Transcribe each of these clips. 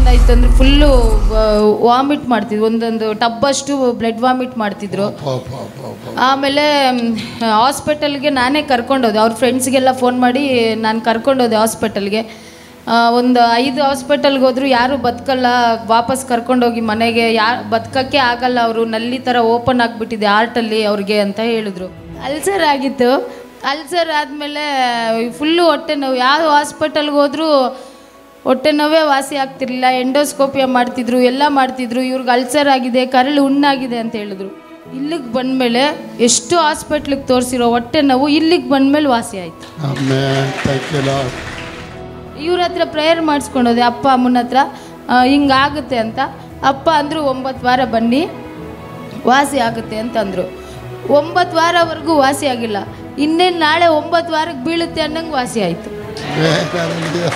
ಏನಾಯ್ತು ಅಂದ್ರೆ full vomit ಮಾಡ್ತಿದ್ರು ಒಂದೊಂದು ಟಬ್ಬಷ್ಟು ಬ್ಲಡ್ ವಾಮಿಟ್ ಮಾಡ್ತಿದ್ರು ಆಮೇಲೆ ಹಾಸ್ಪಿಟಲ್ಗೆ ನಾನೇ ಕರ್ಕೊಂಡೋದೆ ಅವ್ರ ಫ್ರೆಂಡ್ಸ್ಗೆಲ್ಲ ಫೋನ್ ಮಾಡಿ ನಾನು ಕರ್ಕೊಂಡೋದೆ ಹಾಸ್ಪಿಟಲ್ಗೆ ಒಂದು ಐದು ಹಾಸ್ಪಿಟಲ್ಗೆ ಹೋದ್ರು ಯಾರು ಬದುಕಲ್ಲ ವಾಪಸ್ ಕರ್ಕೊಂಡೋಗಿ ಮನೆಗೆ ಯಾರು ಬದುಕಕ್ಕೆ ಆಗಲ್ಲ ಅವರು ನಲ್ಲಿ ಥರ ಓಪನ್ ಆಗಿಬಿಟ್ಟಿದೆ ಆರ್ಟಲ್ಲಿ ಅವ್ರಿಗೆ ಅಂತ ಹೇಳಿದ್ರು ಅಲ್ಸರ್ ಆಗಿತ್ತು ಅಲ್ಸರ್ ಆದಮೇಲೆ ಫುಲ್ಲು ಹೊಟ್ಟೆ ನೋವು ಯಾವ ಹಾಸ್ಪಿಟಲ್ಗೆ ಹೋದರೂ ಹೊಟ್ಟೆ ನೋವೇ ವಾಸಿ ಆಗ್ತಿರ್ಲಿಲ್ಲ ಎಂಡೋಸ್ಕೋಪಿಯ ಮಾಡ್ತಿದ್ರು ಎಲ್ಲ ಮಾಡ್ತಿದ್ರು ಇವ್ರಿಗೆ ಅಲ್ಸರ್ ಆಗಿದೆ ಕರಳು ಹುಣ್ಣಾಗಿದೆ ಅಂತ ಹೇಳಿದ್ರು ಇಲ್ಲಿಗೆ ಬಂದಮೇಲೆ ಎಷ್ಟು ಹಾಸ್ಪಿಟ್ಲಿಗೆ ತೋರಿಸಿರೋ ಹೊಟ್ಟೆ ನೋವು ಇಲ್ಲಿಗೆ ಬಂದಮೇಲೆ ವಾಸಿ ಆಯಿತು Amen. Thank you, Lord. ಇವ್ರ ಹತ್ರ ಪ್ರೇಯರ್ ಮಾಡಿಸ್ಕೊಂಡೋದೆ ಅಪ್ಪ ಅಮ್ಮನ ಹತ್ರ ಆ, ಹಿಂಗಾಗುತ್ತೆ ಅಂತ ಅಪ್ಪ ಅಂದರು ಒಂಬತ್ತು ವಾರ ಬನ್ನಿ ವಾಸಿ ಆಗುತ್ತೆ ಅಂತ ಅಂದರು ಒಂಬತ್ತು ವಾರವರೆಗೂ ವಾಸಿ ಆಗಿಲ್ಲ ಇನ್ನೇನು ನಾಳೆ ಒಂಬತ್ತು ವಾರಕ್ಕೆ ಬೀಳುತ್ತೆ ಅನ್ನಂಗೆ ವಾಸಿ ಆಯಿತು Amen. Hallelujah.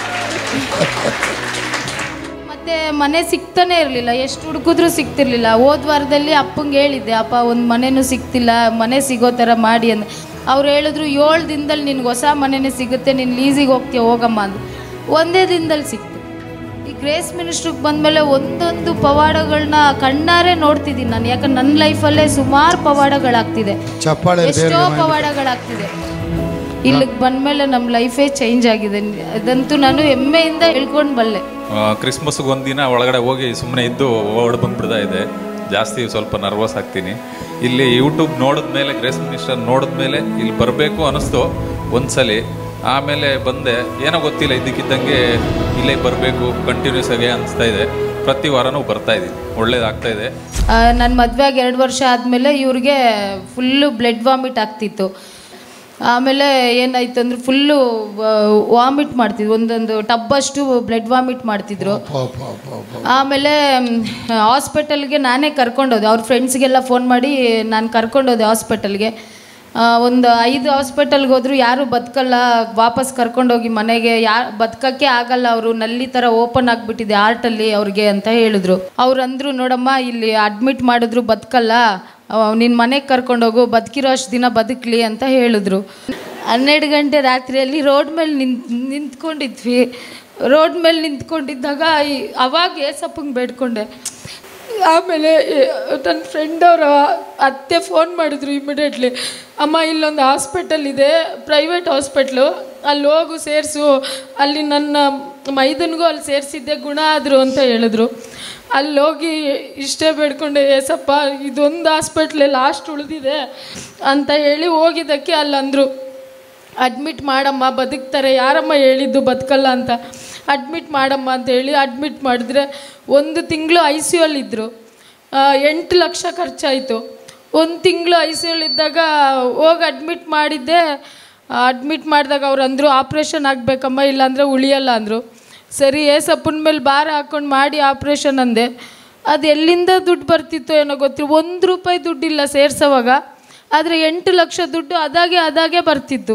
ಮತ್ತೆ ಮನೆ ಸಿಗ್ತಾನೆ ಇರಲಿಲ್ಲ ಎಷ್ಟು ಹುಡುಕಿದ್ರು ಸಿಗ್ತಿರ್ಲಿಲ್ಲ ಹೋದ ವಾರದಲ್ಲಿ ಅಪ್ಪಂಗೆ ಹೇಳಿದ್ದೆ ಅಪ್ಪ ಒಂದು ಮನೆನೂ ಸಿಗ್ತಿಲ್ಲ ಮನೆ ಸಿಗೋ ಥರ ಮಾಡಿ ಅಂದ ಅವ್ರು ಹೇಳಿದ್ರು ಏಳು ದಿನದಲ್ಲಿ ನಿನ್ಗೆ ಹೊಸ ಮನೆನೇ ಸಿಗುತ್ತೆ ನೀನು ಲೀಸಿಗೆ ಹೋಗ್ತೀಯ ಹೋಗಮ್ಮ ಅಂದು ಒಂದೇ ದಿನದಲ್ಲಿ ಸಿಕ್ತು ಈ ಗ್ರೇಸ್ ಮಿನಿಸ್ಟ್ರಿಗೆ ಬಂದಮೇಲೆ ಒಂದೊಂದು ಪವಾಡಗಳನ್ನ ಕಣ್ಣಾರೆ ನೋಡ್ತಿದ್ದೀನಿ ನಾನು ಯಾಕಂದ್ರೆ ನನ್ನ ಲೈಫಲ್ಲೇ ಸುಮಾರು ಪವಾಡಗಳಾಗ್ತಿದೆ ಚಪ್ಪಾಳೆ ಎಷ್ಟೋ ಪವಾಡಗಳಾಗ್ತಿದೆ ಇಲ್ಲಿಗೆ ಬಂದಮೇಲೆ ನಮ್ಮ ಲೈಫೇ ಚೇಂಜ್ ಆಗಿದೆ ಅದಂತೂ ನಾನು ಹೆಮ್ಮೆಯಿಂದ ಹೇಳ್ಕೊಂಡು ಬಲ್ಲೆ ಕ್ರಿಸ್ಮಸ್ಗೆ ಒಂದಿನ ಒಳಗಡೆ ಹೋಗಿ ಸುಮ್ಮನೆ ಇದ್ದು ಓಡ್ ಬಂದ್ಬಿಡ್ತಾ ಇದೆ ಜಾಸ್ತಿ ಸ್ವಲ್ಪ ನರ್ವಸ್ ಆಗ್ತೀನಿ ಇಲ್ಲಿ ಯೂಟ್ಯೂಬ್ ನೋಡಿದ್ಮೇಲೆ ಗ್ರೇಸ್ ಮಿನಿಸ್ಟರ್ ನೋಡಿದ್ಮೇಲೆ ಇಲ್ಲಿ ಬರಬೇಕು ಅನ್ನಿಸ್ತು ಒಂದ್ಸಲಿ ಆಮೇಲೆ ಬಂದೆ ಏನೋ ಗೊತ್ತಿಲ್ಲ ಇದ್ದಕ್ಕಿದ್ದಂಗೆ ಇಲ್ಲೇ ಬರಬೇಕು ಕಂಟಿನ್ಯೂಸ್ ಆಗಿ ಅನಿಸ್ತಾ ಇದೆ ಪ್ರತಿ ವಾರನೂ ಬರ್ತಾ ಇದ್ದೀನಿ ಒಳ್ಳೇದಾಗ್ತಾ ಇದೆ ನನ್ನ ಮದುವೆ ಆಗಿ ಎರಡು ವರ್ಷ ಆದಮೇಲೆ ಇವ್ರಿಗೆ ಫುಲ್ಲು ಬ್ಲಡ್ ವಾಮಿಟ್ ಆಗ್ತಿತ್ತು ಆಮೇಲೆ ಏನಾಯ್ತು ಅಂದ್ರೆ ಫುಲ್ಲು ವಾಮಿಟ್ ಮಾಡ್ತಿದ್ರು ಒಂದೊಂದು ಟಬ್ಬಷ್ಟು ಬ್ಲಡ್ ವಾಮಿಟ್ ಮಾಡ್ತಿದ್ರು ಆಮೇಲೆ ಹಾಸ್ಪಿಟಲ್ಗೆ ನಾನೇ ಕರ್ಕೊಂಡೋದೆ ಅವ್ರ ಫ್ರೆಂಡ್ಸ್ಗೆಲ್ಲ ಫೋನ್ ಮಾಡಿ ನಾನು ಕರ್ಕೊಂಡೋದೆ ಹಾಸ್ಪಿಟಲ್ಗೆ ಒಂದು ಐದು ಹಾಸ್ಪಿಟಲ್ಗೆ ಹೋದ್ರು ಯಾರು ಬದುಕಲ್ಲ ವಾಪಸ್ ಕರ್ಕೊಂಡೋಗಿ ಮನೆಗೆ ಯಾರು ಬದುಕಕ್ಕೆ ಆಗಲ್ಲ ಅವರು ನಲ್ಲಿ ಥರ ಓಪನ್ ಆಗಿಬಿಟ್ಟಿದೆ ಆರ್ಟಲ್ಲಿ ಅವ್ರಿಗೆ ಅಂತ ಹೇಳಿದ್ರು ಅವ್ರು ಅಂದರು ನೋಡಮ್ಮ ಇಲ್ಲಿ ಅಡ್ಮಿಟ್ ಮಾಡಿದ್ರು ಬದುಕಲ್ಲ ನಿನ್ನ ಮನೆಗೆ ಕರ್ಕೊಂಡೋಗು ಬದುಕಿರೋ ಅಷ್ಟು ದಿನ ಬದುಕಲಿ ಅಂತ ಹೇಳಿದ್ರು ಹನ್ನೆರಡು ಗಂಟೆ ರಾತ್ರಿಯಲ್ಲಿ ರೋಡ್ ಮೇಲೆ ನಿಂತ್ ನಿಂತ್ಕೊಂಡಿದ್ವಿ ರೋಡ್ ಮೇಲೆ ನಿಂತ್ಕೊಂಡಿದ್ದಾಗ ಈ- ಅವಾಗ ಏಸಪ್ಪಂಗೆ ಬೇಡ್ಕೊಂಡೆ ಆಮೇಲೆ ನನ್ನ ಫ್ರೆಂಡ್ ಅವರ ಅತ್ತೆ ಫೋನ್ ಮಾಡಿದ್ರು ಇಮಿಡಿಯೇಟ್ಲಿ ಅಮ್ಮ ಇಲ್ಲೊಂದು ಹಾಸ್ಪಿಟಲ್ ಇದೆ ಪ್ರೈವೇಟ್ ಹಾಸ್ಪಿಟ್ಲು ಅಲ್ಲಿ ಹೋಗು ಸೇರಿಸು ಅಲ್ಲಿ ನನ್ನ ಮೈದನಿಗೂ ಅಲ್ಲಿ ಸೇರಿಸಿದ್ದೆ ಗುಣ ಆದರು ಅಂತ ಹೇಳಿದ್ರು ಅಲ್ಲಿ ಹೋಗಿ ಇಷ್ಟೇ ಬೇಡ್ಕೊಂಡೆ ಏಸಪ್ಪ ಇದೊಂದು ಹಾಸ್ಪಿಟ್ಲೇ ಲಾಸ್ಟ್ ಉಳಿದಿದೆ ಅಂತ ಹೇಳಿ ಹೋಗಿದ್ದಕ್ಕೆ ಅಲ್ಲಿ ಅಂದರು ಅಡ್ಮಿಟ್ ಮಾಡಮ್ಮ ಬದುಕ್ತಾರೆ ಯಾರಮ್ಮ ಹೇಳಿದ್ದು ಬದುಕಲ್ಲ ಅಂತ ಅಡ್ಮಿಟ್ ಮಾಡಮ್ಮ ಅಂತ ಹೇಳಿ ಅಡ್ಮಿಟ್ ಮಾಡಿದ್ರೆ ಒಂದು ತಿಂಗಳು ಐ ಸಿ ಇದ್ದರು ಎಂಟು ಲಕ್ಷ ಖರ್ಚಾಯಿತು ಒಂದು ತಿಂಗಳು ಐ ಸಿ ಇದ್ದಾಗ ಹೋಗಿ ಅಡ್ಮಿಟ್ ಮಾಡಿದ್ದೆ ಅಡ್ಮಿಟ್ ಮಾಡಿದಾಗ ಅವ್ರು ಅಂದರು ಆಪ್ರೇಷನ್ ಆಗಬೇಕಮ್ಮ ಇಲ್ಲಾಂದರೆ ಉಳಿಯಲ್ಲ ಅಂದರು ಸರಿ ಏಸಪ್ಪನ ಮೇಲೆ ಭಾರ ಹಾಕ್ಕೊಂಡು ಮಾಡಿ ಆಪ್ರೇಷನ್ ಅಂದೆ ಅದು ಎಲ್ಲಿಂದ ದುಡ್ಡು ಬರ್ತಿತ್ತೋ ಏನೋ ಗೊತ್ತಿಲ್ಲ ಒಂದು ರೂಪಾಯಿ ದುಡ್ಡಿಲ್ಲ ಸೇರ್ಸೋವಾಗ ಆದರೆ ಎಂಟು ಲಕ್ಷ ದುಡ್ಡು ಅದಾಗೆ ಅದಾಗೆ ಬರ್ತಿತ್ತು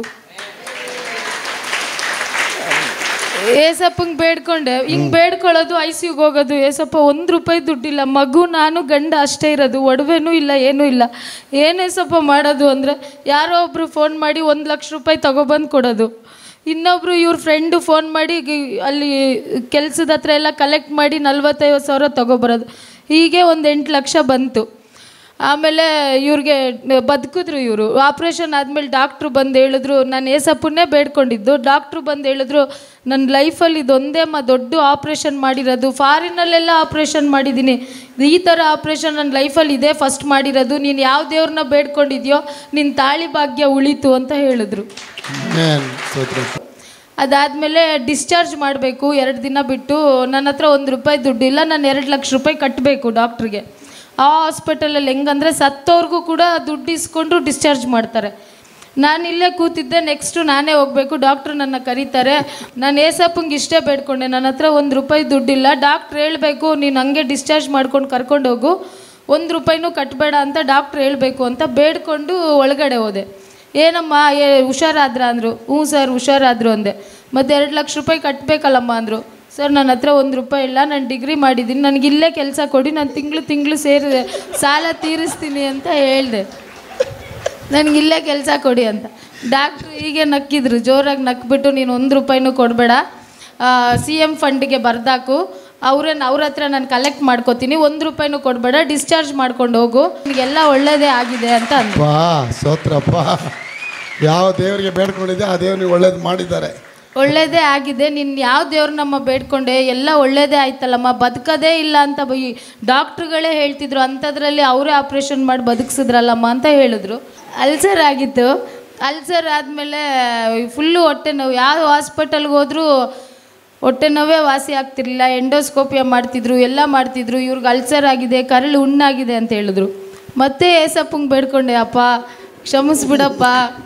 ಏಸಪ್ಪಂಗೆ ಬೇಡ್ಕೊಂಡೆ ಹಿಂಗೆ ಬೇಡ್ಕೊಳ್ಳೋದು ಐ ಸಿ ಯುಗೆ ಹೋಗೋದು ಏಸಪ್ಪ ಒಂದು ರೂಪಾಯಿ ದುಡ್ಡಿಲ್ಲ ಮಗು ನಾನು ಗಂಡ ಅಷ್ಟೇ ಇರೋದು ಒಡವೆನೂ ಇಲ್ಲ ಏನೂ ಇಲ್ಲ ಏನೇಸಪ್ಪ ಮಾಡೋದು ಅಂದರೆ ಯಾರೋ ಒಬ್ಬರು ಫೋನ್ ಮಾಡಿ ಒಂದು ಲಕ್ಷ ರೂಪಾಯಿ ತಗೊಬಂದು ಕೊಡೋದು ಇನ್ನೊಬ್ರು ಇವ್ರ ಫ್ರೆಂಡು ಫೋನ್ ಮಾಡಿ ಗಿ- ಅಲ್ಲಿ ಕೆಲಸದ ಹತ್ರ ಎಲ್ಲ ಕಲೆಕ್ಟ್ ಮಾಡಿ ನಲ್ವತ್ತೈವತ್ತು ಸಾವಿರ ತಗೊಬರೋದು ಹೀಗೆ ಒಂದು ಎಂಟು ಲಕ್ಷ ಬಂತು ಆಮೇಲೆ ಇವ್ರಿಗೆ ಬದುಕಿದ್ರು ಇವರು ಆಪ್ರೇಷನ್ ಆದಮೇಲೆ ಡಾಕ್ಟ್ರು ಬಂದು ಹೇಳಿದ್ರು ನಾನು ಏಸಪ್ಪನ್ನೇ ಬೇಡ್ಕೊಂಡಿದ್ದು ಡಾಕ್ಟ್ರು ಬಂದು ಹೇಳಿದ್ರು ನನ್ನ ಲೈಫಲ್ಲಿ ಇದೊಂದೇ ಮ ದೊಡ್ಡ ಆಪ್ರೇಷನ್ ಮಾಡಿರೋದು ಫಾರಿನಲ್ಲೆಲ್ಲ ಆಪ್ರೇಷನ್ ಮಾಡಿದ್ದೀನಿ ಈ ಥರ ಆಪ್ರೇಷನ್ ನನ್ನ ಲೈಫಲ್ಲಿ ಇದೇ ಫಸ್ಟ್ ಮಾಡಿರೋದು ನೀನು ಯಾವ ದೇವ್ರನ್ನ ಬೇಡ್ಕೊಂಡಿದ್ಯೋ ನಿನ್ನ ತಾಳಿ ಭಾಗ್ಯ ಉಳಿತು ಅಂತ ಹೇಳಿದ್ರು Amen. ಸ್ತೋತ್ರ. ಅದಾದಮೇಲೆ ಡಿಸ್ಚಾರ್ಜ್ ಮಾಡಬೇಕು ಎರಡು ದಿನ ಬಿಟ್ಟು ನನ್ನ ಹತ್ರ ಒಂದು ರೂಪಾಯಿ ದುಡ್ಡಿಲ್ಲ ನಾನು ಎರಡು ಲಕ್ಷ ರೂಪಾಯಿ ಕಟ್ಟಬೇಕು ಡಾಕ್ಟ್ರಿಗೆ ಆ ಹಾಸ್ಪಿಟಲಲ್ಲಿ ಹೆಂಗಂದ್ರೆ ಸತ್ತವ್ರಿಗೂ ಕೂಡ ದುಡ್ಡು ಇಸ್ಕೊಂಡು ಡಿಸ್ಚಾರ್ಜ್ ಮಾಡ್ತಾರೆ ನಾನು ಇಲ್ಲೇ ಕೂತಿದ್ದೆ ನೆಕ್ಸ್ಟು ನಾನೇ ಹೋಗಬೇಕು ಡಾಕ್ಟ್ರು ನನ್ನ ಕರೀತಾರೆ ನಾನು ಏಸಪ್ಪಂಗೆ ಇಷ್ಟೇ ಬೇಡ್ಕೊಂಡೆ ನನ್ನ ಹತ್ರ ಒಂದು ರೂಪಾಯಿ ದುಡ್ಡಿಲ್ಲ ಡಾಕ್ಟ್ರ್ ಹೇಳಬೇಕು ನೀನು ಹಂಗೆ ಡಿಸ್ಚಾರ್ಜ್ ಮಾಡ್ಕೊಂಡು ಕರ್ಕೊಂಡು ಹೋಗು ಒಂದು ರೂಪಾಯಿನೂ ಕಟ್ಟಬೇಡ ಅಂತ ಡಾಕ್ಟ್ರ್ ಹೇಳಬೇಕು ಅಂತ ಬೇಡ್ಕೊಂಡು ಒಳಗಡೆ ಹೋದೆ ಏನಮ್ಮ ಏ ಹುಷಾರಾದ್ರ ಅಂದರು ಹ್ಞೂ ಸರ್ ಹುಷಾರಾದ್ರು ಅಂದೆ ಮತ್ತು ಎರಡು ಲಕ್ಷ ರೂಪಾಯಿ ಕಟ್ಟಬೇಕಲ್ಲಮ್ಮ ಅಂದರು ಸರ್ ನನ್ನ ಹತ್ರ ಒಂದು ರೂಪಾಯಿ ಇಲ್ಲ ನಾನು ಡಿಗ್ರಿ ಮಾಡಿದ್ದೀನಿ ನನಗೆ ಇಲ್ಲೇ ಕೆಲಸ ಕೊಡಿ ನಾನು ತಿಂಗಳು ತಿಂಗಳು ಸೇರಿ ಸಾಲ ತೀರಿಸ್ತೀನಿ ಅಂತ ಹೇಳಿದೆ ನನಗೆ ಇಲ್ಲೇ ಕೆಲಸ ಕೊಡಿ ಅಂತ ಡಾಕ್ಟ್ರು ಹೀಗೆ ನಕ್ಕಿದ್ರು ಜೋರಾಗಿ ನಕ್ಬಿಟ್ಟು ನೀನು ಒಂದು ರೂಪಾಯಿನೂ ಕೊಡಬೇಡ ಸಿ ಎಮ್ ಫಂಡಿಗೆ ಬರ್ದಾಕು ಅವ್ರನ್ನ ಅವ್ರ ಹತ್ರ ನಾನು ಕಲೆಕ್ಟ್ ಮಾಡ್ಕೋತೀನಿ ಒಂದು ರೂಪಾಯಿನೂ ಕೊಡಬೇಡ ಡಿಸ್ಚಾರ್ಜ್ ಮಾಡ್ಕೊಂಡು ಹೋಗು ನಿನಗೆಲ್ಲ ಒಳ್ಳೇದೇ ಆಗಿದೆ ಅಂತ ಅಂದ್ರು ವಾ ಸ್ತೋತ್ರಪ್ಪ ಯಾವ ದೇವರಿಗೆ ಬೇಡ್ಕೊಂಡಿದ್ದೆ ಆ ದೇವ್ರಿಗೆ ಒಳ್ಳೇದು ಮಾಡಿದ್ದಾರೆ ಒಳ್ಳೇದೇ ಆಗಿದೆ ನೀನು ಯಾವ ದೇವ್ರ ನಮ್ಮ ಬೇಡ್ಕೊಂಡೆ ಎಲ್ಲ ಒಳ್ಳೇದೇ ಆಯ್ತಲ್ಲಮ್ಮ ಬದುಕದೇ ಇಲ್ಲ ಅಂತ ಬೈ ಡಾಕ್ಟ್ರುಗಳೇ ಹೇಳ್ತಿದ್ರು ಅಂಥದ್ರಲ್ಲಿ ಅವರೇ ಆಪ್ರೇಷನ್ ಮಾಡಿ ಬದುಕಿಸಿದ್ರಲ್ಲಮ್ಮ ಅಂತ ಹೇಳಿದ್ರು ಅಲ್ಸರ್ ಆಗಿತ್ತು ಅಲ್ಸರ್ ಆದಮೇಲೆ ಫುಲ್ಲು ಹೊಟ್ಟೆ ನೋವು ಯಾವ ಹಾಸ್ಪಿಟಲ್ಗೆ ಹೋದರೂ ಹೊಟ್ಟೆ ನೋವೇ ವಾಸಿ ಆಗ್ತಿರ್ಲಿಲ್ಲ ಎಂಡೋಸ್ಕೋಪಿಯ ಮಾಡ್ತಿದ್ರು ಎಲ್ಲ ಮಾಡ್ತಿದ್ರು ಇವ್ರಿಗೆ ಅಲ್ಸರ್ ಆಗಿದೆ ಕರಳು ಹುಣ್ಣಾಗಿದೆ ಅಂತ ಹೇಳಿದ್ರು ಮತ್ತೆ ಏಸಪ್ಪಂಗೆ ಬೇಡ್ಕೊಂಡೆ ಅಪ್ಪ ಕ್ಷಮಿಸ್ಬಿಡಪ್ಪ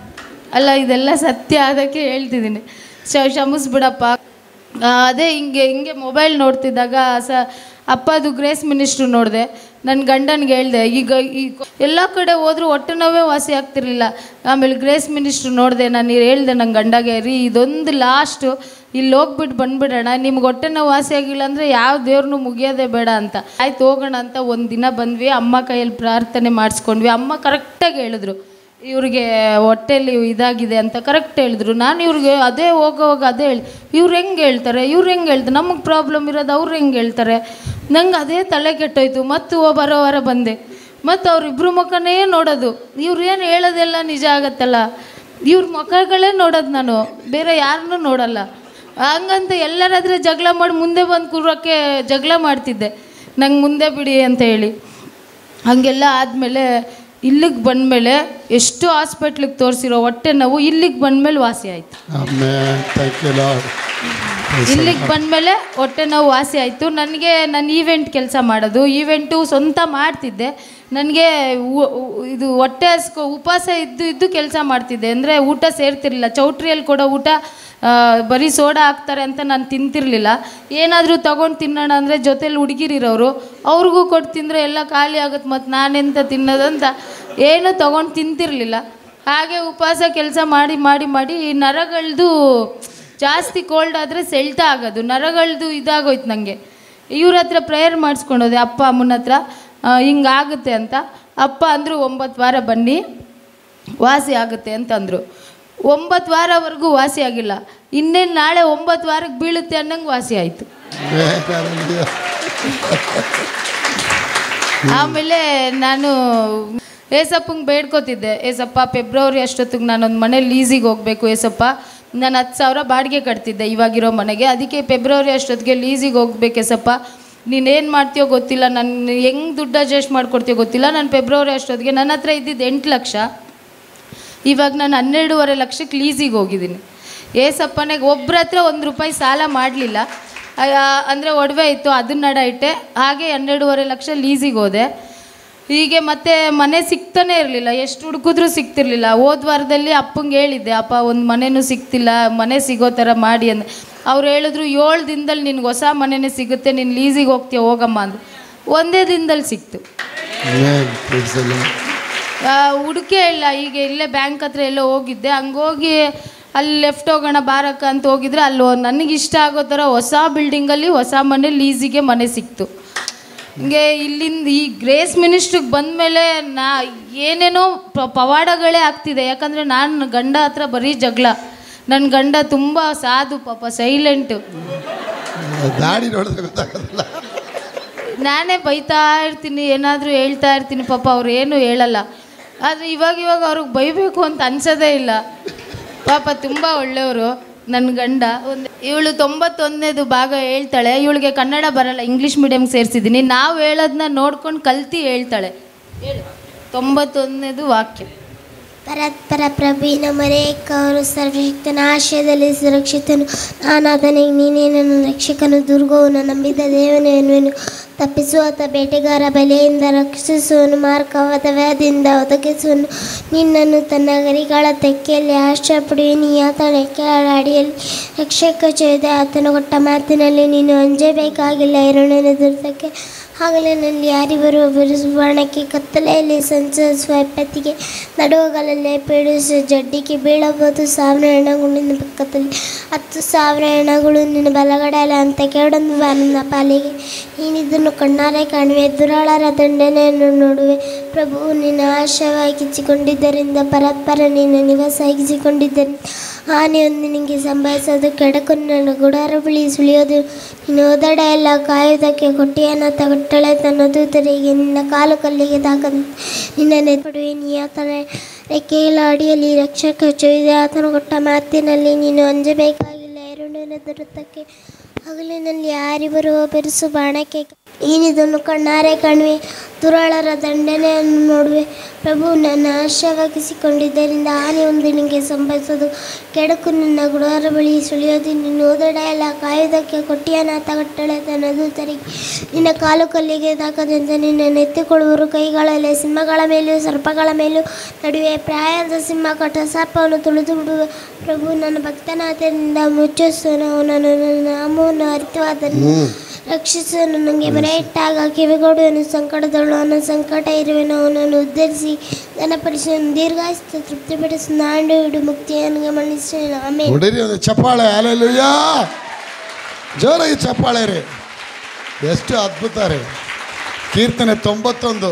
ಅಲ್ಲ ಇದೆಲ್ಲ ಸತ್ಯ ಅದಕ್ಕೆ ಹೇಳ್ತಿದ್ದೀನಿ ಶ ಕ್ಷಮಿಸ್ಬಿಡಪ್ಪ ಆ, ಅದೇ ಹಿಂಗೆ ಹಿಂಗೆ ಮೊಬೈಲ್ ನೋಡ್ತಿದ್ದಾಗ ಸ ಅಪ್ಪದು ಗ್ರೇಸ್ ಮಿನಿಸ್ಟ್ರು ನೋಡಿದೆ ನನ್ನ ಗಂಡನಿಗೆ ಹೇಳ್ದೆ ಈಗ ಈಗ ಎಲ್ಲ ಕಡೆ ಹೋದ್ರೂ ಹೊಟ್ಟೆ ನೋವೇ ವಾಸಿ ಆಗ್ತಿರ್ಲಿಲ್ಲ ಆಮೇಲೆ ಗ್ರೇಸ್ ಮಿನಿಸ್ಟ್ರು ನೋಡಿದೆ ನಾನು ಹೇಳ್ದೆ ನನ್ನ ಗಂಡಗೆ ರೀ ಇದೊಂದು ಲಾಸ್ಟು ಇಲ್ಲಿ ಹೋಗ್ಬಿಟ್ಟು ಬಂದ್ಬಿಡೋಣ ನಿಮ್ಗೆ ಹೊಟ್ಟೆ ನೋವು ವಾಸಿ ಆಗಿಲ್ಲ ಅಂದರೆ ಯಾವ ದೇವ್ರನ್ನೂ ಮುಗಿಯೋದೇ ಬೇಡ ಅಂತ ಆಯ್ತು ಹೋಗೋಣ ಅಂತ ಒಂದು ದಿನ ಬಂದ್ವಿ ಅಮ್ಮ ಕೈಯಲ್ಲಿ ಪ್ರಾರ್ಥನೆ ಮಾಡಿಸ್ಕೊಂಡ್ವಿ ಅಮ್ಮ ಕರೆಕ್ಟಾಗಿ ಹೇಳಿದ್ರು ಇವ್ರಿಗೆ ಹೊಟ್ಟೆಲಿ ಇದಾಗಿದೆ ಅಂತ ಕರೆಕ್ಟ್ ಹೇಳಿದ್ರು ನಾನು ಇವ್ರಿಗೆ ಅದೇ ಹೋಗೋವಾಗ ಅದೇ ಹೇಳಿ ಇವ್ರು ಹೆಂಗೆ ಹೇಳ್ತಾರೆ ಇವ್ರು ಹೆಂಗೆ ಹೇಳ್ತಾರೆ ನಮಗೆ ಪ್ರಾಬ್ಲಮ್ ಇರೋದು ಅವ್ರು ಹೆಂಗೆ ಹೇಳ್ತಾರೆ ನಂಗೆ ಅದೇ ತಲೆ ಕೆಟ್ಟೋಯ್ತು ಮತ್ತು ಓ ಬರೋ ವಾರ ಬಂದೆ ಮತ್ತು ಅವ್ರಿಬ್ರು ಮುಖನೇ ನೋಡೋದು ಇವ್ರು ಏನು ಹೇಳೋದೆಲ್ಲ ನಿಜ ಆಗತ್ತಲ್ಲ ಇವ್ರ ಮುಖಗಳೇ ನೋಡೋದು ನಾನು ಬೇರೆ ಯಾರನ್ನೂ ನೋಡಲ್ಲ ಹಂಗಂತ ಎಲ್ಲರ ಹತ್ರ ಜಗಳ ಮಾಡಿ ಮುಂದೆ ಬಂದು ಕೂರೋಕ್ಕೆ ಜಗಳ ಮಾಡ್ತಿದ್ದೆ ನಂಗೆ ಮುಂದೆ ಬಿಡಿ ಅಂತ ಹೇಳಿ ಹಾಗೆಲ್ಲ ಆದಮೇಲೆ ಇಲ್ಲಿಗೆ ಬಂದಮೇಲೆ ಎಷ್ಟು ಹಾಸ್ಪಿಟ್ಲಿಗೆ ತೋರಿಸಿರೋ ಹೊಟ್ಟೆ ನೋವು ಇಲ್ಲಿಗೆ ಬಂದಮೇಲೆ ವಾಸಿ ಆಯಿತು ಆಮೇನ್ ಥ್ಯಾಂಕ್ ಯು ಲಾರ್ಡ್ ಇಲ್ಲಿಗೆ ಬಂದಮೇಲೆ ಹೊಟ್ಟೆ ನೋವು ವಾಸಿ ಆಯಿತು ನನಗೆ ನಾನು ಈವೆಂಟ್ ಕೆಲಸ ಮಾಡೋದು ಈವೆಂಟು ಸ್ವಂತ ಮಾಡ್ತಿದ್ದೆ ನನಗೆ ಇದು ಹೊಟ್ಟೆ ಹಸ್ಕೊ ಉಪವಾಸ ಇದ್ದು ಇದ್ದು ಕೆಲಸ ಮಾಡ್ತಿದ್ದೆ ಅಂದರೆ ಊಟ ಸೇರ್ತಿರ್ಲಿಲ್ಲ ಚೌಟ್ರಿಯಲ್ಲಿ ಕೊಡೋ ಊಟ ಆ, ಬರೀ ಸೋಡಾ ಹಾಕ್ತಾರೆ ಅಂತ ನಾನು ತಿಂತಿರ್ಲಿಲ್ಲ ಏನಾದರೂ ತೊಗೊಂಡು ತಿನ್ನೋಣ ಅಂದರೆ ಜೊತೇಲಿ ಹುಡುಗಿರಿರೋರು ಅವ್ರಿಗೂ ಕೊಟ್ಟು ತಿಂದರೆ ಎಲ್ಲ ಖಾಲಿ ಆಗುತ್ತೆ ಮತ್ತು ನಾನೆಂತ ತಿನ್ನೋದಂತ ಏನೂ ತೊಗೊಂಡು ತಿಂತಿರಲಿಲ್ಲ ಹಾಗೆ ಉಪವಾಸ ಕೆಲಸ ಮಾಡಿ ಮಾಡಿ ಮಾಡಿ ಈ ನರಗಳದು ಜಾಸ್ತಿ ಕೋಲ್ಡ್ ಆದರೆ ಸೆಳ್ತ ಆಗೋದು ನರಗಳದು ಇದಾಗೋಯ್ತು ನನಗೆ ಇವ್ರ ಹತ್ರ ಪ್ರೇಯರ್ ಮಾಡಿಸ್ಕೊಂಡೋದೆ ಅಪ್ಪ ಅಮ್ಮನ ಹತ್ರ ಆ, ಹಿಂಗಾಗುತ್ತೆ ಅಂತ ಅಪ್ಪ ಅಂದರು ಒಂಬತ್ತು ವಾರ ಬನ್ನಿ ವಾಸಿ ಆಗುತ್ತೆ ಅಂತಂದರು ಒಂಬತ್ತು ವಾರವರೆಗೂ ವಾಸಿ ಆಗಿಲ್ಲ ಇನ್ನೇನು ನಾಳೆ ಒಂಬತ್ತು ವಾರಕ್ಕೆ ಬೀಳುತ್ತೆ ಅನ್ನಂಗೆ ವಾಸಿ ಆಯಿತು ಆಮೇಲೆ ನಾನು ಏಸಪ್ಪಂಗೆ ಬೇಡ್ಕೋತಿದ್ದೆ ಏಸಪ್ಪ ಫೆಬ್ರವರಿ ಅಷ್ಟೊತ್ತಿಗೆ ನಾನೊಂದು ಮನೆ ಲೀಸಿಗೆ ಹೋಗಬೇಕು ಏಸಪ್ಪ ನಾನು ಹತ್ತು ಸಾವಿರ ಬಾಡಿಗೆ ಕಟ್ತಿದ್ದೆ ಇವಾಗಿರೋ ಮನೆಗೆ ಅದಕ್ಕೆ ಫೆಬ್ರವರಿ ಅಷ್ಟೊತ್ತಿಗೆ ಲೀಸಿಗೆ ಹೋಗ್ಬೇಕು ಏಸಪ್ಪ ನೀನೇನು ಮಾಡ್ತೀಯೋ ಗೊತ್ತಿಲ್ಲ ನಾನು ಹೆಂಗೆ ದುಡ್ಡು ಅಡ್ಜಸ್ಟ್ ಮಾಡ್ಕೊಡ್ತೀಯೋ ಗೊತ್ತಿಲ್ಲ ನಾನು ಫೆಬ್ರವರಿ ಅಷ್ಟೊತ್ತಿಗೆ ನನ್ನ ಹತ್ರ ಇದ್ದಿದ್ದು ಎಂಟು ಲಕ್ಷ ಇವಾಗ ನಾನು ಹನ್ನೆರಡೂವರೆ ಲಕ್ಷಕ್ಕೆ ಲೀಸಿಗೆ ಹೋಗಿದ್ದೀನಿ ಏಸಪ್ಪನೆಗೆ ಒಬ್ಬರ ಹತ್ರ ಒಂದು ರೂಪಾಯಿ ಸಾಲ ಮಾಡಲಿಲ್ಲ ಅಂದರೆ ಒಡವೆ ಇತ್ತು ಅದನ್ನ ನಡ ಇಟ್ಟೆ ಹಾಗೆ ಹನ್ನೆರಡೂವರೆ ಲಕ್ಷ ಲೀಸಿಗೆ ಹೋದೆ ಹೀಗೆ ಮತ್ತೆ ಮನೆ ಸಿಗ್ತಾನೆ ಇರಲಿಲ್ಲ ಎಷ್ಟು ಹುಡುಕಿದ್ರೂ ಸಿಗ್ತಿರ್ಲಿಲ್ಲ ಹೋದ ವಾರದಲ್ಲಿ ಅಪ್ಪಂಗೆ ಹೇಳಿದ್ದೆ ಅಪ್ಪ ಒಂದು ಮನೆನೂ ಸಿಗ್ತಿಲ್ಲ ಮನೆ ಸಿಗೋ ಥರ ಮಾಡಿ ಅಂದ ಅವ್ರು ಹೇಳಿದ್ರು ಏಳು ದಿನದಲ್ಲಿ ನಿನ್ಗೆ ಹೊಸ ಮನೆನೇ ಸಿಗುತ್ತೆ ನೀನು ಲೀಸಿಗೆ ಹೋಗ್ತೀಯ ಹೋಗಮ್ಮ ಅಂದು ಒಂದೇ ದಿನದಲ್ಲಿ ಸಿಕ್ತು ಆಮೇನ್ praise the Lord. ಹುಡುಕೇ ಇಲ್ಲ ಈಗ ಇಲ್ಲೇ ಬ್ಯಾಂಕ್ ಹತ್ರ ಎಲ್ಲೋ ಹೋಗಿದ್ದೆ ಹಂಗೋಗಿ ಅಲ್ಲಿ ಲೆಫ್ಟ್ ಹೋಗೋಣ ಬಾರಕ್ಕ ಅಂತ ಹೋಗಿದ್ರೆ ಅಲ್ಲಿ ನನಗೆ ಇಷ್ಟ ಆಗೋ ಥರ ಹೊಸ ಬಿಲ್ಡಿಂಗಲ್ಲಿ ಹೊಸ ಮನೆ ಲೀಸಿಗೆ ಮನೆ ಸಿಕ್ತು ಹಿಂಗೆ ಇಲ್ಲಿಂದ ಈ ಗ್ರೇಸ್ ಮಿನಿಸ್ಟ್ರಿಗೆ ಬಂದಮೇಲೆ ನಾ ಏನೇನೋ ಪ- ಪವಾಡಗಳೇ ಆಗ್ತಿದೆ ಯಾಕಂದರೆ ನಾನು ಗಂಡ ಹತ್ರ ಬರೀ ಜಗಳ ನನ್ನ ಗಂಡ ತುಂಬ ಸಾಧು ಪಾಪ ಸೈಲೆಂಟು ದಾಡಿ ನೋಡಿದ್ರೆ ಗೊತ್ತಾಗೋದಿಲ್ಲ ನಾನೇ ಬೈತಾ ಇರ್ತೀನಿ ಏನಾದರೂ ಹೇಳ್ತಾ ಇರ್ತೀನಿ ಪಾಪ ಅವ್ರು ಏನು ಹೇಳಲ್ಲ ಆದರೆ ಇವಾಗ ಇವಾಗ ಅವ್ರಿಗೆ ಬೈಬೇಕು ಅಂತ ಅನ್ಸೋದೇ ಇಲ್ಲ ಪಾಪ ತುಂಬ ಒಳ್ಳೆಯವರು ನನ್ನ ಗಂಡ ಒಂದು ಇವಳು ತೊಂಬತ್ತೊಂದನೇದು ಭಾಗ ಹೇಳ್ತಾಳೆ ಇವಳಿಗೆ ಕನ್ನಡ ಬರಲ್ಲ ಇಂಗ್ಲೀಷ್ ಮೀಡಿಯಮ್ಗೆ ಸೇರಿಸಿದ್ದೀನಿ ನಾವು ಹೇಳೋದನ್ನ ನೋಡ್ಕೊಂಡು ಕಲ್ತು ಹೇಳ್ತಾಳೆ ಹೇಳು ತೊಂಬತ್ತೊಂದನೇದು ವಾಕ್ಯ ಪರತ್ಪರ ಪ್ರಭುವಿನ ಮರೆಯಕ್ಕವರು ಸರ್ವಶಕ್ತನ ಆಶಯದಲ್ಲಿ ಸುರಕ್ಷಿತನು ನಾನಾದನಿಗೆ ನೀನೇ ನನ್ನ ರಕ್ಷಕನು ದುರ್ಗವನ್ನು ನಂಬಿದ ದೇವನೇನು ತಪ್ಪಿಸುವಾತ ಬೇಟೆಗಾರ ಬಲೆಯಿಂದ ರಕ್ಷಿಸುವನು ಮಾರ್ಗವಾದ ವ್ಯಾಧಿಯಿಂದ ಒದಗಿಸುವನು ನಿನ್ನನ್ನು ತನ್ನ ಗರಿಗಳ ತೆಕ್ಕೆಯಲ್ಲಿ ಆಶ್ರಯಪಡುವನು ಆತನ ರೆಕ್ಕೆಗಳ ಅಡಿಯಲ್ಲಿ ರಕ್ಷಕ ಚೇದ ಆತನ ಕೊಟ್ಟ ಮಾತಿನಲ್ಲಿ ನೀನು ಅಂಜಬೇಕಾಗಿಲ್ಲ ಎರಡನೇ ದುರ್ದಕ್ಕೆ ಹಗಲಿನಲ್ಲಿ ಯಾರಿವರು ಸುವರ್ಣಕ್ಕೆ ಕತ್ತಲೆಯಲ್ಲಿ ಸಂಚರಿಸುವ ಎಪ್ಪತ್ತಿಗೆ ನಡುವಗಲಲ್ಲೇ ಪೀಡಿಸುವ ಜಡ್ಡಿಗೆ ಬೀಳಬಹುದು ಸಾವಿರ ಹೆಣಗಳು ನಿನ್ನ ಪಕ್ಕದಲ್ಲಿ ಹತ್ತು ಸಾವಿರ ಹೆಣಗಳು ನಿನ್ನ ಬಲಗಡೆಯಲ್ಲಿ ಅಂತ ಕೇಳೊಂದು ನನ್ನ ಪಾಲಿಗೆ ನೀನಿದನ್ನು ಕಣ್ಣಾರೆ ಕಾಣುವೆ ದುರಾಳರ ದಂಡನೆಯನ್ನು ನೋಡುವೆ ಪ್ರಭುವು ನಿನ್ನ ಆಶವಾಗಿಸಿಕೊಂಡಿದ್ದರಿಂದ ಪರಸ್ಪರ ನಿನ್ನ ನಿವಾಸ ಆಗಿಸಿಕೊಂಡಿದ್ದರಿಂದ ಹಾನಿಯೊಂದು ನಿನಗೆ ಸಂಭವಿಸೋದು ಕೆಡಕು ನನ್ನ ಗುಡಾರ ಬಳಿ ಸುಳಿಯೋದು ನೀನು ಓದಾಡ ಎಲ್ಲ ಕಾಯುವುದಕ್ಕೆ ಕೊಟ್ಟಿಯನ್ನ ತಗಟ್ಟಳೆ ತನ್ನ ದೂತರಿಗೆ ನಿನ್ನ ಕಾಲು ಕಲ್ಲಿಗೆ ತಾಕ ನಿನ್ನ ನೆಪಡುವೆ ನೀ ಆತನ ರೆಕ್ಕೆಗಳ ಅಡಿಯಲ್ಲಿ ರಕ್ಷಕ ಚೊಯ್ದೆ ಆತನು ಕೊಟ್ಟ ಮಾತಿನಲ್ಲಿ ನೀನು ಅಂಜಬೇಕಾಗಿಲ್ಲ ಎರಡನೇ ದುರುತ್ತಕ್ಕೆ ಹಗಲಿನಲ್ಲಿ ಹಾರಿ ಬರುವ ಬೆರುಸು ಬಾಣಕ್ಕೆ ನೀನಿದನ್ನು ಕಣ್ಣಾರೆ ಕಾಣುವೆ ದುರಾಳರ ದಂಡನೆಯನ್ನು ನೋಡುವೆ ಪ್ರಭು ನನ್ನ ಆಶವಾಗಿಸಿಕೊಂಡಿದ್ದರಿಂದ ಹಾನಿ ಒಂದು ನಿನಗೆ ಸಂಭವಿಸೋದು ಕೆಡಕು ನಿನ್ನ ಗುಡಾರ ಬಳಿ ಸುಳಿಯೋದು ನಿನ್ನ ಓದಡ ಎಲ್ಲ ಕಾಯುವುದಕ್ಕೆ ಕೊಟ್ಟಿಯನ ತಗಟ್ಟಳೆ ತನ್ನ ದೂತರಿಗೆ ನಿನ್ನ ಕಾಲು ಕಲ್ಲಿಗೆ ತಾಕದಂತೆ ನಿನ್ನ ನೆತ್ತಿಕೊಳ್ಳುವರು ಕೈಗಳಲ್ಲಿ ಸಿಂಹಗಳ ಮೇಲೂ ಸರ್ಪಗಳ ಮೇಲೂ ನಡುವೆ ಪ್ರಾಯದ ಸಿಂಹ ಕಟ ಸರ್ಪವನ್ನು ತುಳಿದು ಬಿಡುವ ಪ್ರಭು ನನ್ನ ಭಕ್ತನಾಥದಿಂದ ಮುಚ್ಚಿಸುವನು ಅವನನ್ನು ನನ್ನ ನಾಮವನ್ನು ಅರಿತವಾದನು ರಕ್ಷಿಸು ನನಗೆ ಮನೆ ಇಟ್ಟಾಗ ಕಿವಿಗೊಡುವನು ಸಂಕಟದಳು ಅವನ ಸಂಕಟ ಇರುವೆನು ಅವನನ್ನು ಉದ್ಧರಿಸಿ ಘನಪಡಿಸುವನು ದೀರ್ಘಾಸ್ತ ತೃಪ್ತಿಪಡಿಸಿ ನಾಂಡು ಇಡು ಮುಕ್ತಿಯನ್ನು ಮಣಿಸುವನು ಆಮೇಲೆ ಹೊಡಿರಿ ಒಂದು ಚಪ್ಪಾಳೆ ಅಲೆಲುಯ್ಯ ಜೋರಾಗಿ ಚಪ್ಪಾಳೆ ರೀ ಎಷ್ಟು ಅದ್ಭುತ ರೀ ಕೀರ್ತನೆ ತೊಂಬತ್ತೊಂದು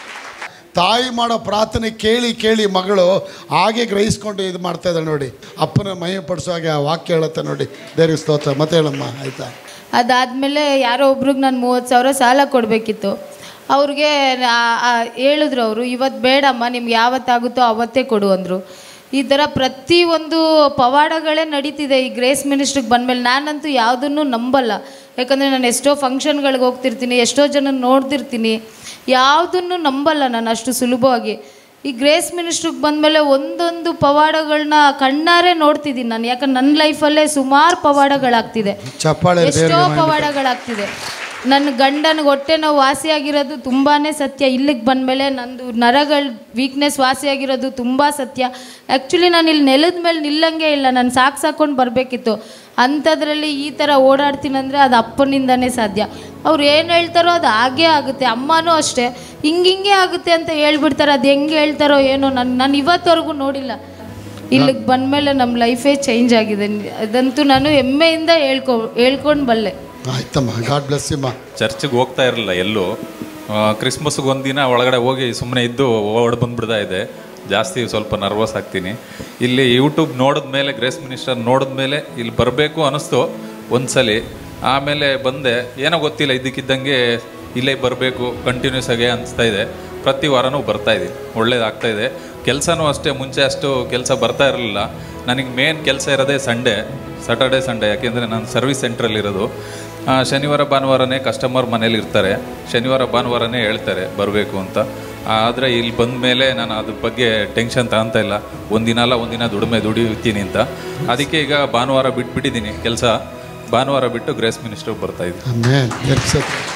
ತಾಯಿ ಮಾಡೋ ಪ್ರಾರ್ಥನೆ ಕೇಳಿ ಕೇಳಿ ಮಗಳು ಹಾಗೆ ಗ್ರಹಿಸ್ಕೊಂಡು ಇದು ಮಾಡ್ತಾ ಇದ್ದಾಳೆ ನೋಡಿ ಅಪ್ಪನ ಮಹಿಮೆ ಪಡಿಸೋ ಹಾಗೆ ಆ ವಾಕ್ಯ ಹೇಳುತ್ತೆ ನೋಡಿ ದೇವ್ರಿಗೆ ಸ್ತೋತ್ರ ಮತ್ತೆ ಹೇಳಮ್ಮ ಆಯ್ತಾ ಅದಾದಮೇಲೆ ಯಾರೋ ಒಬ್ರಿಗೆ ನಾನು ಮೂವತ್ತು ಸಾವಿರ ಸಾಲ ಕೊಡಬೇಕಿತ್ತು ಅವ್ರಿಗೆ ಆ- ಆ ಹೇಳಿದ್ರು ಅವರು ಇವತ್ತು ಬೇಡಮ್ಮ ನಿಮ್ಗೆ ಯಾವತ್ತಾಗುತ್ತೋ ಅವತ್ತೇ ಕೊಡು ಅಂದರು ಈ ಥರ ಪ್ರತಿಯೊಂದು ಪವಾಡಗಳೇ ನಡೀತಿದೆ ಈ ಗ್ರೇಸ್ ಮಿನಿಸ್ಟ್ರಿಗೆ ಬಂದಮೇಲೆ ನಾನಂತೂ ಯಾವುದನ್ನು ನಂಬಲ್ಲ ಯಾಕಂದರೆ ನಾನು ಎಷ್ಟೋ ಫಂಕ್ಷನ್ಗಳಿಗೆ ಹೋಗ್ತಿರ್ತೀನಿ ಎಷ್ಟೋ ಜನ ನೋಡ್ತಿರ್ತೀನಿ ಯಾವುದನ್ನು ನಂಬಲ್ಲ ನಾನು ಅಷ್ಟು ಸುಲಭವಾಗಿ ಈ ಗ್ರೇಸ್ ಮಿನಿಸ್ಟ್ರಿಗೆ ಬಂದಮೇಲೆ ಒಂದೊಂದು ಪವಾಡಗಳನ್ನ ಕಣ್ಣಾರೆ ನೋಡ್ತಿದ್ದೀನಿ ನಾನು ಯಾಕಂದ್ರೆ ನನ್ನ ಲೈಫಲ್ಲೇ ಸುಮಾರು ಪವಾಡಗಳಾಗ್ತಿದೆ ಚಪ್ಪಾಳೆ ಎಷ್ಟೋ ದೇವ್ರಿಗೆ ಮಹಿಮೆ. ಪವಾಡಗಳಾಗ್ತಿದೆ ನನ್ನ ಗಂಡನಿಗೆ ಹೊಟ್ಟೆ ನೋವು ವಾಸಿಯಾಗಿರೋದು ತುಂಬಾ ಸತ್ಯ ಇಲ್ಲಿಗೆ ಬಂದಮೇಲೆ ನಂದು ನರಗಳ ವೀಕ್ನೆಸ್ ವಾಸಿಯಾಗಿರೋದು ತುಂಬ ಸತ್ಯ ಆ್ಯಕ್ಚುಲಿ ನಾನು ಇಲ್ಲಿ ನೆಲದ ಮೇಲೆ ನಿಲ್ಲಂಗೆ ಇಲ್ಲ ನಾನು ಸಾಕು ಸಾಕೊಂಡು ಬರಬೇಕಿತ್ತು ಅಂಥದ್ರಲ್ಲಿ ಈ ಥರ ಓಡಾಡ್ತೀನಂದರೆ ಅದು ಅಪ್ಪನಿಂದನೇ ಸಾಧ್ಯ ಅವ್ರು ಏನು ಹೇಳ್ತಾರೋ ಅದು ಹಾಗೇ ಆಗುತ್ತೆ ಅಮ್ಮನೂ ಅಷ್ಟೇ ಹಿಂಗಿಂಗೆ ಆಗುತ್ತೆ ಅಂತ ಹೇಳ್ಬಿಡ್ತಾರೆ ಅದು ಹೆಂಗೆ ಹೇಳ್ತಾರೋ ಏನೋ ನಾನು ನಾನು ಇವತ್ತವರೆಗೂ ನೋಡಿಲ್ಲ ಇಲ್ಲಿಗೆ ಬಂದಮೇಲೆ ನಮ್ಮ ಲೈಫೇ ಚೇಂಜ್ ಆಗಿದೆ ಅದಂತೂ ನಾನು ಹೆಮ್ಮೆಯಿಂದ ಹೇಳ್ಕೊ ಹೇಳ್ಕೊಂಡು ಬಲ್ಲೆ ಆಯ್ತಮ್ಮ ಗಾಡ್ ಬ್ಲೆಸ್ ಯಮ್ಮ ಚರ್ಚಿಗೆ ಹೋಗ್ತಾ ಇರಲಿಲ್ಲ ಎಲ್ಲೂ ಕ್ರಿಸ್ಮಸ್ಗೆ ಒಂದಿನ ಒಳಗಡೆ ಹೋಗಿ ಸುಮ್ಮನೆ ಇದ್ದು ಓಡ್ ಬಂದ್ಬಿಡ್ತಾ ಇದೆ ಜಾಸ್ತಿ ಸ್ವಲ್ಪ ನರ್ವಸ್ ಆಗ್ತೀನಿ ಇಲ್ಲಿ ಯೂಟ್ಯೂಬ್ ನೋಡಿದ್ಮೇಲೆ ಗ್ರೇಸ್ ಮಿನಿಸ್ಟರ್ ನೋಡಿದ್ಮೇಲೆ ಇಲ್ಲಿ ಬರಬೇಕು ಅನ್ನಿಸ್ತು ಒಂದ್ಸಲಿ ಆಮೇಲೆ ಬಂದೆ ಏನೋ ಗೊತ್ತಿಲ್ಲ ಇದ್ದಕ್ಕಿದ್ದಂಗೆ ಇಲ್ಲೇ ಬರಬೇಕು ಕಂಟಿನ್ಯೂಸ್ ಆಗಿ ಅನಿಸ್ತಾ ಇದೆ ಪ್ರತಿ ವಾರನೂ ಬರ್ತಾ ಇದ್ದೀನಿ ಒಳ್ಳೇದಾಗ್ತಾ ಇದೆ ಕೆಲಸನೂ ಅಷ್ಟೇ ಮುಂಚೆ ಅಷ್ಟು ಕೆಲಸ ಬರ್ತಾ ಇರಲಿಲ್ಲ ನನಗೆ ಮೇನ್ ಕೆಲಸ ಇರೋದೇ ಸಂಡೇ ಸ್ಯಾಟರ್ಡೇ ಸಂಡೇ ಯಾಕೆಂದರೆ ನಾನು ಸರ್ವಿಸ್ ಸೆಂಟ್ರಲ್ಲಿರೋದು ಆ, ಶನಿವಾರ ಭಾನುವಾರನೇ ಕಸ್ಟಮರ್ ಮನೇಲಿ ಇರ್ತಾರೆ ಶನಿವಾರ ಭಾನುವಾರನೇ ಹೇಳ್ತಾರೆ ಬರಬೇಕು ಅಂತ ಆದರೆ ಇಲ್ಲಿ ಬಂದ ಮೇಲೆ ನಾನು ಅದ್ರ ಬಗ್ಗೆ ಟೆನ್ಷನ್ ತಗೊಂತ ಇಲ್ಲ ಒಂದಿನ ಅಲ್ಲ ಒಂದಿನ ದುಡಿಮೆ ದುಡಿತೀನಿ ಅಂತ ಅದಕ್ಕೆ ಈಗ ಭಾನುವಾರ ಬಿಟ್ಬಿಟ್ಟಿದ್ದೀನಿ ಕೆಲಸ ಭಾನುವಾರ ಬಿಟ್ಟು ಗ್ರೇಸ್ ಮಿನಿಸ್ಟರ್ ಬರ್ತಾ ಇದ್ದೀನಿ ಆಮೇನ್ ದೇವ್ರಿಗೆ ಸ್ತೋತ್ರ.